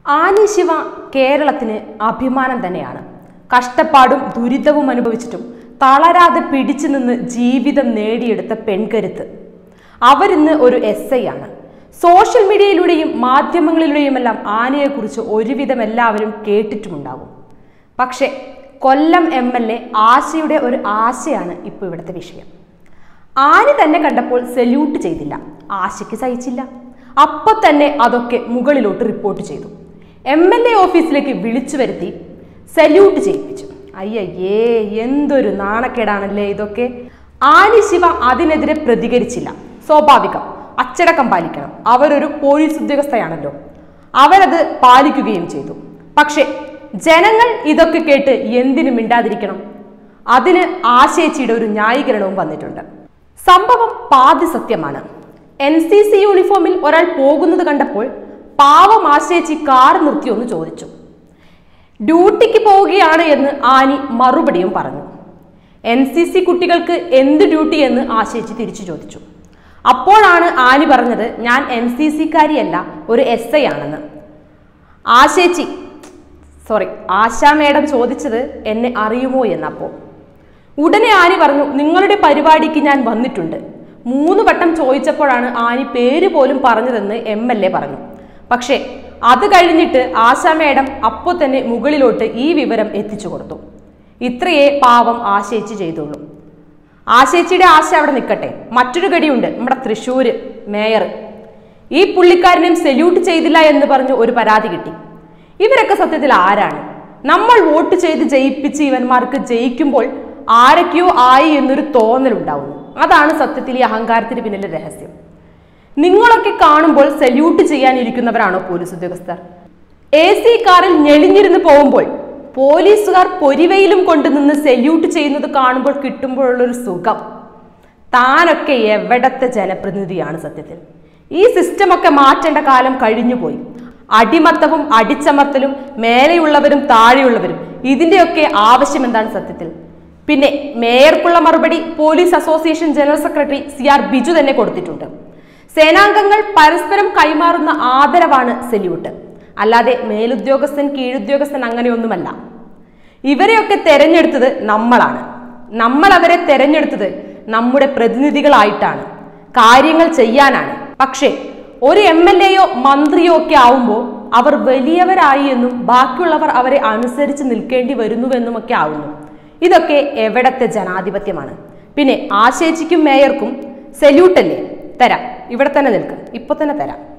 Annie Shiva കേരളത്തിന് അഭിമാനം തന്നെയാണ് കഷ്ടപ്പാടും ദുരിതവും അനുഭവിച്ചിട്ടും തളരാതെ പിടിച്ചു നിന്ന് ജീവിതം നേടിയെടുത്ത പെൺകരുത്ത് അവരിന്ന് ഒരു എസ് ഐ ആണ് സോഷ്യൽ മീഡിയയിലൂടെയും മാധ്യമങ്ങളിലൂടെയുമെല്ലാം ആനയെക്കുറിച്ച് ഒരുവിധം എല്ലാവരും കേട്ടിട്ടുമുണ്ടാകും പക്ഷേ കൊല്ലം എം എൽ എ ആശയുടെ ഒരു ആശയാണ് ഇപ്പോൾ ഇവിടുത്തെ വിഷയം ആനി തന്നെ കണ്ടപ്പോൾ സല്യൂട്ട് ചെയ്തില്ല ആശയ്ക്ക് സഹിച്ചില്ല അപ്പൊ തന്നെ അതൊക്കെ മുകളിലോട്ട് റിപ്പോർട്ട് ചെയ്തു എം എൽ എ ഓഫീസിലേക്ക് വിളിച്ചു വരുത്തി സല്യൂട്ട് ചെയ്യിപ്പിച്ചു അയ്യയ്യേ എന്തൊരു നാണക്കേടാണല്ലേ ഇതൊക്കെ ആനി ശിവ അതിനെതിരെ പ്രതികരിച്ചില്ല സ്വാഭാവികം അച്ചടക്കം പാലിക്കണം അവരൊരു പോലീസ് ഉദ്യോഗസ്ഥയാണല്ലോ അവരത് പാലിക്കുകയും ചെയ്തു പക്ഷേ ജനങ്ങൾ ഇതൊക്കെ കേട്ട് എന്തിനു മിണ്ടാതിരിക്കണം അതിന് ആശേച്ചിയുടെ ഒരു ന്യായീകരണവും വന്നിട്ടുണ്ട് സംഭവം പാതി സത്യമാണ് എൻ സി സി യൂണിഫോമിൽ ഒരാൾ പോകുന്നത് കണ്ടപ്പോൾ പാവം ആശേച്ചി കാർ നിർത്തി ഒന്ന് ചോദിച്ചു ഡ്യൂട്ടിക്ക് പോവുകയാണ് എന്ന് ആനി മറുപടിയും പറഞ്ഞു എൻ സി സി കുട്ടികൾക്ക് എന്ത് ഡ്യൂട്ടി എന്ന് ആശേച്ചി തിരിച്ചു ചോദിച്ചു അപ്പോഴാണ് ആനി പറഞ്ഞത് ഞാൻ എൻ സി സിക്കാരിയല്ല ഒരു എസ് ഐ ആണെന്ന് ആശേച്ചി സോറി ആശാ മേഡം ചോദിച്ചത് എന്നെ അറിയുമോ എന്നപ്പോൾ ഉടനെ ആനി പറഞ്ഞു നിങ്ങളുടെ പരിപാടിക്ക് ഞാൻ വന്നിട്ടുണ്ട് മൂന്ന് വട്ടം ചോദിച്ചപ്പോഴാണ് ആനി പേര് പോലും പറഞ്ഞതെന്ന് എം എൽ എ പറഞ്ഞു പക്ഷേ അത് കഴിഞ്ഞിട്ട് ആശാ മേഡം അപ്പോൾ തന്നെ മുകളിലോട്ട് ഈ വിവരം എത്തിച്ചു കൊടുത്തു ഇത്രയേ പാവം ആശേച്ചി ചെയ്തുള്ളൂ ആശേച്ചിയുടെ ആശ അവിടെ നിൽക്കട്ടെ മറ്റൊരു ഗടിയുണ്ട് നമ്മുടെ തൃശ്ശൂര് മേയർ ഈ പുള്ളിക്കാരനെയും സെല്യൂട്ട് ചെയ്തില്ല എന്ന് പറഞ്ഞ് ഒരു പരാതി കിട്ടി ഇവരൊക്കെ സത്യത്തിൽ ആരാണ് നമ്മൾ വോട്ട് ചെയ്ത് ജയിപ്പിച്ച് ഇവന്മാർക്ക് ജയിക്കുമ്പോൾ ആരൊക്കെയോ ആയി എന്നൊരു തോന്നലുണ്ടാവുന്നു അതാണ് സത്യത്തിൽ ഈ അഹങ്കാരത്തിന് പിന്നിലെ രഹസ്യം നിങ്ങളൊക്കെ കാണുമ്പോൾ സല്യൂട്ട് ചെയ്യാനിരിക്കുന്നവരാണോ പോലീസ് ഉദ്യോഗസ്ഥർ എ സി കാറിൽ ഞെളിഞ്ഞിരുന്ന് പോകുമ്പോൾ പോലീസുകാർ പൊരിവയിലും കൊണ്ടുനിന്ന് സല്യൂട്ട് ചെയ്യുന്നത് കാണുമ്പോൾ കിട്ടുമ്പോഴുള്ളൊരു സുഖം താനൊക്കെ എവിടത്തെ ജനപ്രതിനിധിയാണ് സത്യത്തിൽ ഈ സിസ്റ്റമൊക്കെ മാറ്റേണ്ട കാലം കഴിഞ്ഞുപോയി അടിമത്തവും അടിച്ചമർത്തലും മേലെയുള്ളവരും താഴെയുള്ളവരും ഇതിന്റെയൊക്കെ ആവശ്യം എന്താണ് സത്യത്തിൽ പിന്നെ മേയർക്കുള്ള മറുപടി police association general secretary C R Biju തന്നെ കൊടുത്തിട്ടുണ്ട് സേനാംഗങ്ങൾ പരസ്പരം കൈമാറുന്ന ആദരവാണ് സല്യൂട്ട് അല്ലാതെ മേലുദ്യോഗസ്ഥൻ കീഴുദ്യോഗസ്ഥൻ അങ്ങനെയൊന്നുമല്ല ഇവരെയൊക്കെ തെരഞ്ഞെടുത്തത് നമ്മളാണ് നമ്മൾ അവരെ തെരഞ്ഞെടുത്തത് നമ്മുടെ പ്രതിനിധികളായിട്ടാണ് കാര്യങ്ങൾ ചെയ്യാനാണ് പക്ഷേ ഒരു എം എൽ എയോ മന്ത്രിയോ ഒക്കെ ആവുമ്പോൾ അവർ വലിയവരായി എന്നും ബാക്കിയുള്ളവർ അവരെ അനുസരിച്ച് നിൽക്കേണ്ടി വരുന്നുവെന്നും ഒക്കെ ആവുന്നു ഇതൊക്കെ എവിടത്തെ ജനാധിപത്യമാണ് പിന്നെ ആശേച്ചിക്കും മേയർക്കും സല്യൂട്ടല്ലേ തരാം ഇവിടെ തന്നെ നിൽക്കും ഇപ്പൊ തന്നെ തരാം